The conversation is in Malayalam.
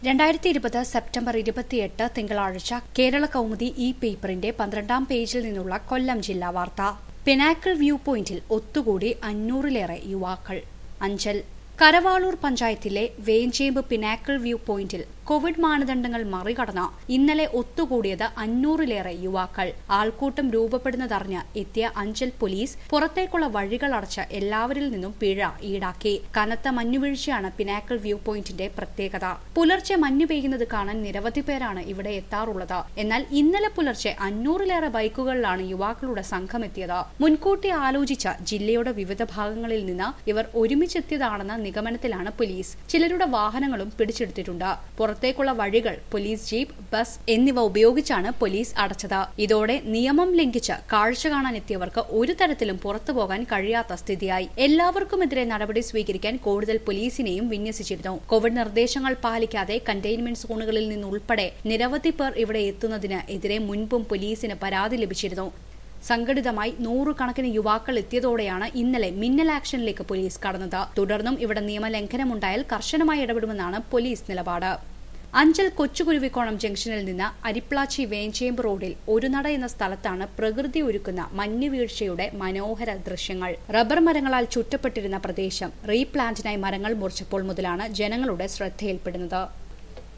രണ്ടായിരത്തി ഇരുപത് സെപ്റ്റംബർ ഇരുപത്തിയെട്ട് തിങ്കളാഴ്ച കേരള കൗമുദി ഇ പേപ്പറിന്റെ പന്ത്രണ്ടാം പേജിൽ നിന്നുള്ള കൊല്ലം ജില്ലാ വാർത്ത പിനാക്കിൾ വ്യൂ പോയിന്റിൽ ഒത്തുകൂടി അഞ്ഞൂറിലേറെ യുവാക്കൾ അഞ്ചൽ കരവാളൂർ പഞ്ചായത്തിലെ വേഞ്ചേമ്പ് പിനാക്കിൾ വ്യൂ പോയിന്റിൽ കോവിഡ് മാനദണ്ഡങ്ങൾ മറികടന്ന് ഇന്നലെ ഒത്തുകൂടിയത് അഞ്ഞൂറിലേറെ യുവാക്കൾ ആൾക്കൂട്ടം രൂപപ്പെടുന്നതറിഞ്ഞ് എത്തിയ അഞ്ചൽ പോലീസ് പുറത്തേക്കുള്ള വഴികൾ അടച്ച് എല്ലാവരിൽ നിന്നും പിഴ ഈടാക്കി കനത്ത മഞ്ഞുവീഴ്ചയാണ് പിനാക്കിൾ വ്യൂ പോയിന്റിന്റെ പ്രത്യേകത പുലർച്ചെ മഞ്ഞു പെയ്യുന്നത് കാണാൻ നിരവധി പേരാണ് ഇവിടെ എത്താറുള്ളത് എന്നാൽ ഇന്നലെ പുലർച്ചെ അഞ്ഞൂറിലേറെ ബൈക്കുകളിലാണ് യുവാക്കളുടെ സംഘമെത്തിയത് മുൻകൂട്ടി ആലോചിച്ച ജില്ലയുടെ വിവിധ ഭാഗങ്ങളിൽ നിന്ന് ഇവർ ഒരുമിച്ചെത്തിയതാണെന്ന നിഗമനത്തിലാണ് പോലീസ് ചിലരുടെ വാഹനങ്ങളും പിടിച്ചെടുത്തിട്ടുണ്ട് പുറത്തേക്കുള്ള വഴികൾ പോലീസ് ജീപ്പ് ബസ് എന്നിവ ഉപയോഗിച്ചാണ് പോലീസ് അടച്ചത് ഇതോടെ നിയമം ലംഘിച്ച് കാഴ്ച കാണാൻ എത്തിയവർക്ക് ഒരു തരത്തിലും പുറത്തു പോകാൻ കഴിയാത്ത സ്ഥിതിയായി എല്ലാവർക്കുമെതിരെ നടപടി സ്വീകരിക്കാൻ കൂടുതൽ പോലീസിനെയും വിന്യസിച്ചിരുന്നു കോവിഡ് നിർദ്ദേശങ്ങൾ പാലിക്കാതെ കണ്ടെയ്ൻമെന്റ് സോണുകളിൽ നിന്നുൾപ്പെടെ നിരവധി പേർ ഇവിടെ എത്തുന്നതിന് എതിരെ മുൻപും പോലീസിന് പരാതി ലഭിച്ചിരുന്നു സംഘടിതമായി നൂറുകണക്കിന് യുവാക്കൾ എത്തിയതോടെയാണ് ഇന്നലെ മിന്നൽ ആക്ഷനിലേക്ക് പോലീസ് കടന്നത് തുടർന്നും ഇവിടെ നിയമലംഘനമുണ്ടായാൽ കർശനമായി ഇടപെടുമെന്നാണ് പോലീസ് നിലപാട് അഞ്ചൽ കൊച്ചുകുരുവിക്കോണം ജംഗ്ഷനിൽ നിന്ന് അരിപ്ലാച്ചി വേഞ്ചേമ്പ് റോഡിൽ ഒരു നട എന്ന സ്ഥലത്താണ് പ്രകൃതി ഒരുക്കുന്ന മഞ്ഞുവീഴ്ചയുടെ മനോഹര ദൃശ്യങ്ങൾ റബ്ബർ മരങ്ങളാൽ ചുറ്റപ്പെട്ടിരുന്ന പ്രദേശം റീപ്ലാന്റിനായി മരങ്ങൾ മുറിച്ചപ്പോൾ മുതലാണ് ജനങ്ങളുടെ ശ്രദ്ധയിൽപ്പെടുന്നത്